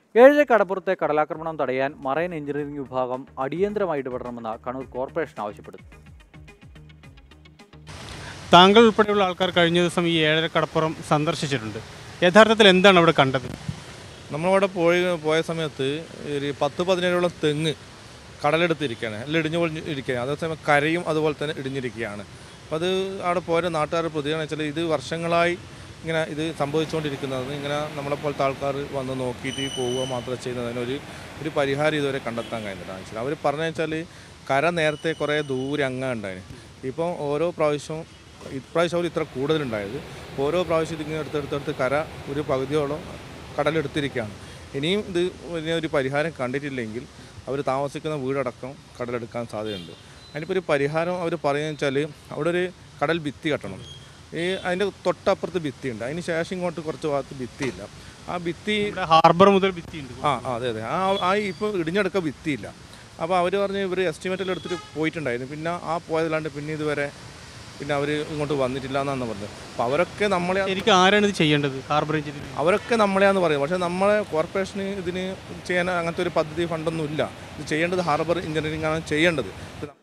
ഏഴര കടപ്പുറത്തെ കടലാക്രമണം തടയാൻ മറൈൻ എഞ്ചിനീയറിംഗ് വിഭാഗം അടിയന്തരമായി ഇടപെടണമെന്ന് കണ്ണൂർ കോർപ്പറേഷൻ ആവശ്യപ്പെടുന്നു താങ്കൾ ഉൾപ്പെടെയുള്ള ആൾക്കാർ കഴിഞ്ഞ ദിവസം ഈ ഏഴര കടപ്പുറം സന്ദർശിച്ചിട്ടുണ്ട് യഥാർത്ഥത്തിൽ എന്താണ് അവിടെ കണ്ടത് നമ്മളവിടെ പോയി പോയ സമയത്ത് ഒരു പത്ത് പതിനേഴോളം തെങ്ങ് കടലെടുത്തിരിക്കുകയാണ് എല്ലാം ഇടിഞ്ഞു പൊളിഞ്ഞ് ഇരിക്കുകയാണ് അതേസമയം കരയും അതുപോലെ തന്നെ ഇടിഞ്ഞിരിക്കുകയാണ് അപ്പോൾ അത് അവിടെ പോയ നാട്ടുകാരുടെ പ്രതികരണം വെച്ചാൽ ഇത് വർഷങ്ങളായി ഇങ്ങനെ ഇത് സംഭവിച്ചുകൊണ്ടിരിക്കുന്നത് ഇങ്ങനെ നമ്മളെപ്പോലത്തെ ആൾക്കാർ വന്ന് നോക്കിയിട്ട് പോവുക മാത്രം ചെയ്യുന്നതിനൊരു ഒരു പരിഹാരം ഇതുവരെ കണ്ടെത്താൻ കഴിഞ്ഞില്ല വെച്ചാൽ അവർ പറഞ്ഞു വെച്ചാൽ കര നേരത്തെ കുറേ ദൂരെ അങ്ങ് ഉണ്ടായിരുന്നു ഇപ്പോൾ ഓരോ പ്രാവശ്യവും ഇപ്രാവശ്യം അവർ ഇത്ര കൂടുതലുണ്ടായത് ഓരോ പ്രാവശ്യം ഇതിങ്ങനെ എടുത്തെടുത്തെടുത്ത് കര ഒരു പകുതിയോളം കടലെടുത്തിരിക്കുകയാണ് ഇനിയും ഇത് വലിയ ഒരു പരിഹാരം കണ്ടിട്ടില്ലെങ്കിൽ അവർ താമസിക്കുന്ന വീടടക്കം കടലെടുക്കാൻ സാധ്യതയുണ്ട് അതിനിപ്പോൾ ഒരു പരിഹാരം അവർ പറയുന്നത് വെച്ചാൽ അവിടെ ഒരു കടൽ ഭിത്തി കെട്ടണം ഈ അതിൻ്റെ തൊട്ടപ്പുറത്ത് ഭിത്തിയുണ്ട് അതിന് ശേഷം ഇങ്ങോട്ട് കുറച്ച് ഭാഗത്ത് ഭിത്തിയില്ല ആ ഭിത്തി ഇവിടെ ഹാർബർ മുതൽ ഭിത്തിയുണ്ട് ആ ആ, അതെ അതെ ആ ആ ഇപ്പോൾ ഇടിഞ്ഞെടുക്ക ഭിത്തിയില്ല അപ്പോൾ അവർ പറഞ്ഞ് ഇവർ എസ്റ്റിമേറ്റിൽ എടുത്തിട്ട് പോയിട്ടുണ്ടായിരുന്നു പിന്നെ ആ പോയതല്ലാണ്ട് പിന്നെ ഇതുവരെ പിന്നെ അവർ ഇങ്ങോട്ട് വന്നിട്ടില്ല എന്നാണ് പറഞ്ഞത് അപ്പോൾ അവരൊക്കെ നമ്മളെ ശരിക്കും ആരാണ് ഇത് ചെയ്യേണ്ടത് ഹാർബർ എഞ്ചിനീയറിംഗ് അവരൊക്കെ നമ്മളെയാന്ന് പറയും പക്ഷേ നമ്മളെ കോർപ്പറേഷന് ഇതിന് ചെയ്യാൻ അങ്ങനത്തെ ഒരു പദ്ധതി ഫണ്ടൊന്നും ഇല്ല ഇത് ചെയ്യേണ്ടത് ഹാർബർ എഞ്ചിനീയറിംഗ് ആണ് ചെയ്യേണ്ടത് ഇത്